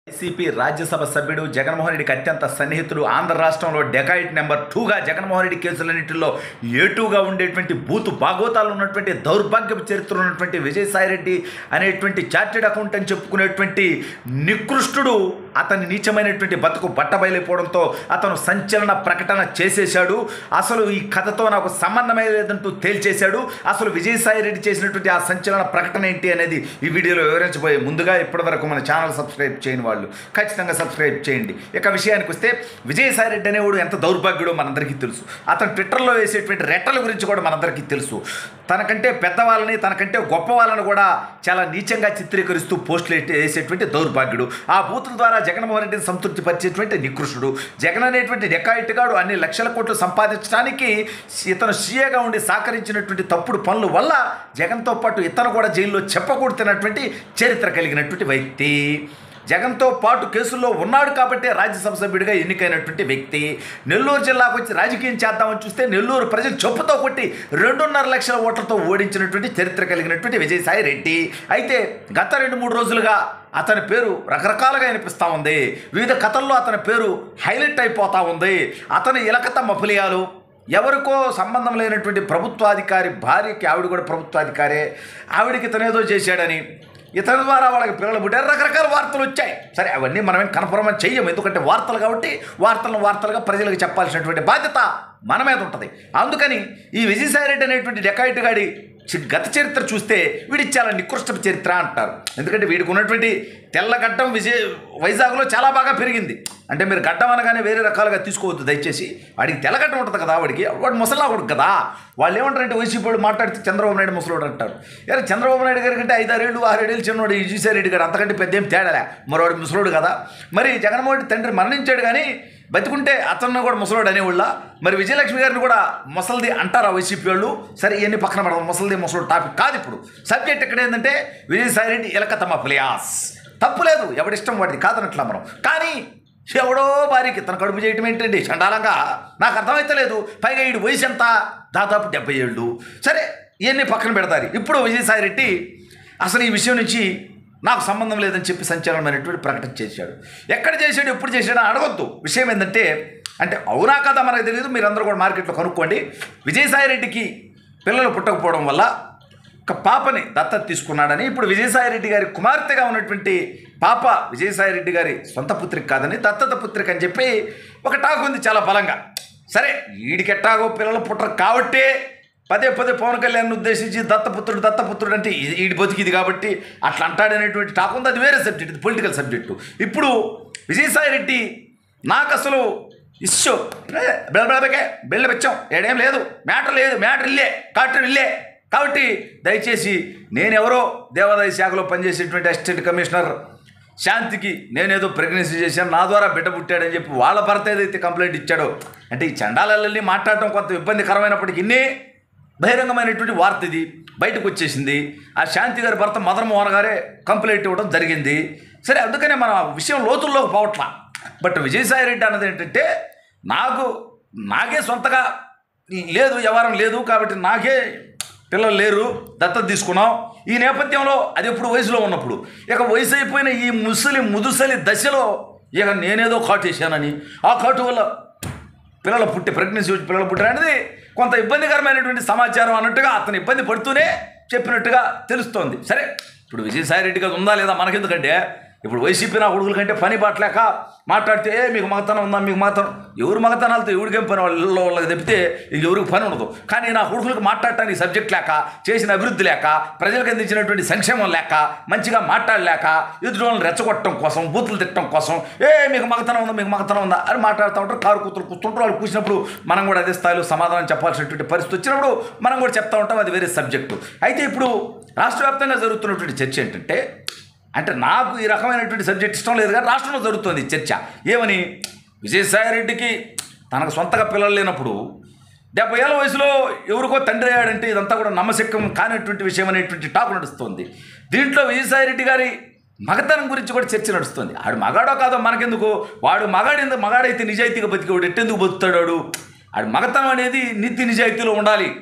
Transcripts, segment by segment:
YCP Rajya Sabha సభ్యుడు జగన్మోహన్ రెడ్డికి అత్యంత సన్నిహితుడు ఆంధ్ర రాష్ట్రంలో డెకాయిట్ నెంబర్ టూగా జగన్మోహన్ రెడ్డి కేసులన్నింటిలో ఏ టూగా ఉండేటువంటి బూతు బాగోతాలు ఉన్నటువంటి దౌర్భాగ్యపు చరిత్ర ఉన్నటువంటి విజయసాయిరెడ్డి అనేటువంటి చార్టెడ్ అకౌంట్ అని చెప్పుకునేటువంటి నికృష్టుడు అతని నీచమైనటువంటి బతుకు బట్టబయలైపోవడంతో అతను సంచలన ప్రకటన చేసేశాడు అసలు ఈ కథతో నాకు సంబంధమే లేదంటూ తేల్చేశాడు అసలు విజయసాయిరెడ్డి చేసినటువంటి ఆ సంచలన ప్రకటన ఏంటి అనేది ఈ వీడియోలో వివరించబోయే ముందుగా ఇప్పటివరకు మన ఛానల్ సబ్స్క్రైబ్ చేయని వాళ్ళు ఖచ్చితంగా సబ్స్క్రైబ్ చేయండి ఇక విషయానికి వస్తే విజయసాయిరెడ్డి అనేవాడు ఎంత దౌర్భాగ్యుడో మనందరికీ తెలుసు అతను ట్విట్టర్లో వేసేటువంటి రెట్టల గురించి కూడా మనందరికీ తెలుసు తనకంటే పెద్దవాళ్ళని తనకంటే గొప్ప వాళ్ళని కూడా చాలా నీచంగా చిత్రీకరిస్తూ పోస్టులు ఎట్టి- వేసేటువంటి దౌర్భాగ్యుడు ఆ బూతుల ద్వారా జగన్మోహన్ రెడ్డిని సంతృప్తి పరిచేటువంటి నికృష్టుడు జగన్ అనేటువంటి డెకాయిట్గాడు అన్ని లక్షల కోట్లు సంపాదించడానికి ఇతను సీఏగా ఉండి సహకరించినటువంటి తప్పుడు పనుల వల్ల జగన్తో పాటు ఇతను కూడా జైల్లో చెప్పకూడుతున్నటువంటి చరిత్ర కలిగినటువంటి వ్యక్తి జగన్తో పాటు కేసుల్లో ఉన్నాడు కాబట్టే రాజ్యసభ సభ్యుడిగా ఎన్నికైనటువంటి వ్యక్తి నెల్లూరు జిల్లాకు వచ్చి రాజకీయం చేద్దామని చూస్తే నెల్లూరు ప్రజలు చెప్పుతో కొట్టి రెండున్నర లక్షల ఓట్లతో ఓడించినటువంటి చరిత్ర కలిగినటువంటి విజయసాయి రెడ్డి అయితే గత రెండు మూడు రోజులుగా అతని పేరు రకరకాలుగా వినిపిస్తూ ఉంది వివిధ కథల్లో అతని పేరు హైలైట్ అయిపోతూ ఉంది అతని ఇలకత మఫలియాలు ఎవరికో సంబంధం లేనటువంటి ప్రభుత్వాధికారి భార్యకి ఆవిడ కూడా ప్రభుత్వాధికారే ఆవిడకి ఇతనేదో చేశాడని ఇతని ద్వారా వాళ్ళకి పిల్లలు పుట్టారు రకరకాల వార్తలు వచ్చాయి సరే అవన్నీ మనమేం కన్ఫర్మ్ చెయ్యం ఎందుకంటే వార్తలు కాబట్టి వార్తలను వార్తలుగా ప్రజలకు చెప్పాల్సినటువంటి బాధ్యత మన మీద ఉంటుంది అందుకని ఈ విజయసాయిరెడ్డి అనేటువంటి డెకాయిట్ గాడి చి- గత చరిత్ర చూస్తే వీడి చాలా నికృష్ట చరిత్ర అంటారు ఎందుకంటే వీడికి ఉన్నటువంటి తెల్లగడ్డం విజయ వైజాగ్లో చాలా బాగా పెరిగింది అంటే మీరు గడ్డం అనగానే వేరే రకాలుగా తీసుకోవద్దు దయచేసి వాడికి తెల్లగడ్డం ఉంటుంది కదా వాడికి వాడు ముసలా కొడుకు కదా వాళ్ళు ఏమంటారంటే వైసీపీ వాళ్ళు మాట్లాడితే చంద్రబాబు నాయుడు ముసలోడు అంటారు యారు చంద్రబాబు నాయుడు గారి కంటే ఐదారేళ్ళు ఆరేళ్ళు చిన్నోడు ఈ రెడ్డి గారు అంతకంటే పెద్ద ఏం తేడాలే మరోడు ముసలోడు కదా మరి జగన్మోహన్ రెడ్డి తండ్రి మరణించాడు కానీ బతికుంటే అతను కూడా ముసలోడు అనేవాళ్ళ మరి విజయలక్ష్మి గారిని కూడా ముసలిది అంటారా వైసీపీ వాళ్ళు సరే ఇవన్నీ పక్కన పెడదాం ముసలిది ముసలోడు టాపిక్ కాదు ఇప్పుడు సబ్జెక్ట్ ఇక్కడ ఏంటంటే విజయసాయిరెడ్డి ఎలకతమ్మ ప్లియాస్ తప్పు లేదు ఎవడిష్టం వాడిది కాదనట్లా మనం కానీ ఎవడో భార్యకి తన కడుపు చేయటం ఏంటండి చండాలంగా నాకు అర్థమైతే లేదు పైగా వీడి వయసు ఎంత దాదాపు డెబ్బై ఏళ్ళు సరే ఇవన్నీ పక్కన పెడతారు ఇప్పుడు విజయసాయిరెడ్డి అసలు ఈ విషయం నుంచి నాకు సంబంధం లేదని చెప్పి సంచలనమైనటువంటి ప్రకటన చేశాడు ఎక్కడ చేశాడు ఎప్పుడు చేశాడు అని అడగొద్దు విషయం ఏంటంటే అంటే అవునా కదా మనకు తెలియదు మీరందరూ కూడా మార్కెట్లో కనుక్కోండి విజయసాయిరెడ్డికి పిల్లలు పుట్టకపోవడం వల్ల ఒక పాపని దత్తత తీసుకున్నాడని ఇప్పుడు విజయసాయిరెడ్డి గారి కుమార్తెగా ఉన్నటువంటి పాప విజయసాయిరెడ్డి గారి సొంత పుత్రిక కాదని దత్తత పుత్రిక అని చెప్పి ఒక టాక్ ఉంది చాలా బలంగా సరే వీడికెట్టాగో పిల్లలు పుట్టరు కాబట్టే పదే పదే పవన్ కళ్యాణ్ ఉద్దేశించి దత్తపుత్రుడు దత్తపుత్రుడు అంటే ఇది- ఈడి బతికిది కాబట్టి అట్లా అంటాడనేటువంటి టాక్ ఉంది అది వేరే సబ్జెక్ట్ ఇది పొలిటికల్ సబ్జెక్టు ఇప్పుడు విజయసాయిరెడ్డి నాకు అసలు ఇష్యూ బెల్లబెల్లబెకే బెల్ల పెచ్చాం ఏడేం లేదు మ్యాటర్ లేదు మ్యాటర్ ఇల్లే కాటర్ ఇల్లే కాబట్టి దయచేసి నేనెవరో దేవాదాయ శాఖలో పనిచేసేటువంటి అసిస్టెంట్ కమిషనర్ శాంతికి నేనేదో ప్రెగ్నెన్సీ చేశాను నా ద్వారా బిడ్డ పుట్టాడని చెప్పి వాళ్ళ భర్త ఏదైతే కంప్లైంట్ ఇచ్చాడో అంటే ఈ చండాలల్ని మాట్లాడటం కొంత ఇబ్బందికరమైనప్పటికీ ఇన్ని బహిరంగమైనటువంటి వార్త ఇది బయటకు వచ్చేసింది ఆ శాంతి గారి భర్త మదన్ మోహన్ గారే కంప్లైంట్ ఇవ్వడం జరిగింది సరే అందుకనే మనం ఆ విషయం లోతుల్లోకి పోవట్లా బట్ విజయసాయి రెడ్డి అన్నది ఏంటంటే నాకు నాకే సొంతగా లేదు వ్యవహారం లేదు కాబట్టి నాకే పిల్లలు లేరు దత్తత తీసుకున్నాం ఈ నేపథ్యంలో అది ఎప్పుడు వయసులో ఉన్నప్పుడు ఇక వయసు అయిపోయిన ఈ ముసలి ముదుసలి దశలో ఇక నేనేదో కాటు వేసానని ఆ కాటు వల్ల పిల్లలు పుట్టి ప్రెగ్నెన్సీ వచ్చి పిల్లలు పుట్టారు అనేది కొంత ఇబ్బందికరమైనటువంటి సమాచారం అన్నట్టుగా అతను ఇబ్బంది పడుతూనే చెప్పినట్టుగా తెలుస్తోంది సరే ఇప్పుడు విజయసాయి రెడ్డి గారు ఉందా లేదా మనకెందుకంటే ఇప్పుడు వైసీపీ నా కొడుకుల కంటే పని పట్టలేక మాట్లాడితే "ఏ, మీకు మగతనం ఉందా మీకు మగతనం ఎవరు మగతనాలతో ఎవరికేం పని వాళ్ళ వాళ్ళకి తప్పితే ఇంక ఎవరికి పని ఉండదు కానీ నా కొడుకులకు మాట్లాడటానికి సబ్జెక్ట్ లేక చేసిన అభివృద్ధి లేక ప్రజలకు అందించినటువంటి సంక్షేమం లేక మంచిగా మాట్లాడలేక ఎదుటి వాళ్ళని రెచ్చగొట్టడం కోసం బూతులు తిట్టడం కోసం ఏ మీకు మగతనం ఉందా మీకు మగతనం ఉందా అని మాట్లాడుతూ ఉంటారు కారు కూతురు కూర్చుంటారు వాళ్ళు కూర్చున్నప్పుడు మనం కూడా అదే స్థాయిలో సమాధానం చెప్పాల్సినటువంటి పరిస్థితి వచ్చినప్పుడు మనం కూడా చెప్తా ఉంటాం అది వేరే సబ్జెక్టు అయితే ఇప్పుడు రాష్ట్ర వ్యాప్తంగా జరుగుతున్నటువంటి చర్చ ఏంటంటే అంటే నాకు ఈ రకమైనటువంటి సబ్జెక్ట్ ఇష్టం లేదు కానీ రాష్ట్రంలో జరుగుతుంది ఈ చర్చ ఏమని విజయసాయిరెడ్డికి తనకు సొంతగా పిల్లలు లేనప్పుడు డెబ్బై ఏళ్ళ వయసులో ఎవరికో తండ్రి అయ్యాడంటే ఇదంతా కూడా నమ్మశక్యం కానిటువంటి విషయం అనేటువంటి టాక్ నడుస్తుంది దీంట్లో విజయసాయిరెడ్డి గారి మగతనం గురించి కూడా చర్చ నడుస్తుంది ఆడు మగాడో కాదో మనకెందుకు వాడు మగాడింది మగాడైతే నిజాయితీగా బతికేవాడు ఎట్టెందుకు బతుకుతాడు వాడు ఆడు మగతనం అనేది నీతి నిజాయితీలో ఉండాలి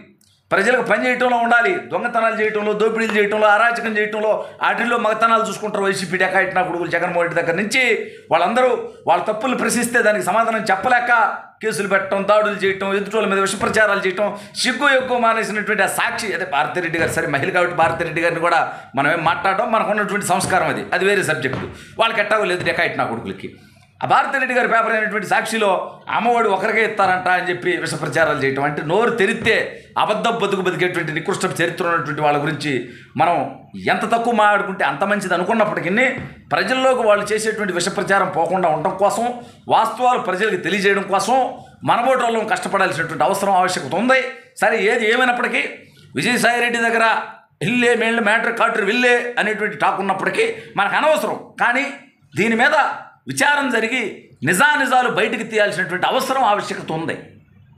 ప్రజలకు పని చేయటంలో ఉండాలి దొంగతనాలు చేయటంలో దోపిడీలు చేయటంలో అరాచకం చేయటంలో వాటిల్లో మగతనాలు చూసుకుంటారు వైసీపీ డెకాయిట్ నా కొడుకులు జగన్మోహన్ రెడ్డి దగ్గర నుంచి వాళ్ళందరూ వాళ్ళ తప్పులు ప్రశ్నిస్తే దానికి సమాధానం చెప్పలేక కేసులు పెట్టడం దాడులు చేయటం ఎదుటోళ్ళ మీద విష ప్రచారాలు చేయటం సిగ్గు ఎక్కువ మానేసినటువంటి ఆ సాక్షి అదే భారతిరెడ్డి గారు సరే మహిళ కాబట్టి భారతిరెడ్డి గారిని కూడా మనం ఏం మాట్లాడడం మనకు ఉన్నటువంటి సంస్కారం అది అది వేరే సబ్జెక్టు వాళ్ళకి ఎట్టాగో లేదు డెకాయిట్ నా కొడుకులకి ఆ భారతిరెడ్డి గారి పేపర్ అయినటువంటి సాక్షిలో అమ్మఒడి ఒకరికే ఇస్తారంట అని చెప్పి విష ప్రచారాలు చేయటం అంటే నోరు తెరిస్తే అబద్ధం బతుకు బతికేటువంటి నికృష్ట చరిత్ర ఉన్నటువంటి వాళ్ళ గురించి మనం ఎంత తక్కువ మాట్లాడుకుంటే అంత మంచిది అనుకున్నప్పటికీ ప్రజల్లోకి వాళ్ళు చేసేటువంటి విష ప్రచారం పోకుండా ఉండటం కోసం వాస్తవాలు ప్రజలకు తెలియజేయడం కోసం మనబోటి వాళ్ళం కష్టపడాల్సినటువంటి అవసరం ఆవశ్యకత ఉంది సరే ఏది ఏమైనప్పటికీ విజయసాయిరెడ్డి దగ్గర ఇల్లే మేళ్ళ మ్యాటర్ కాటర్ విల్లే అనేటువంటి టాక్ ఉన్నప్పటికీ మనకు అనవసరం కానీ దీని మీద విచారం జరిగి నిజానిజాలు బయటికి తీయాల్సినటువంటి అవసరం ఆవశ్యకత ఉంది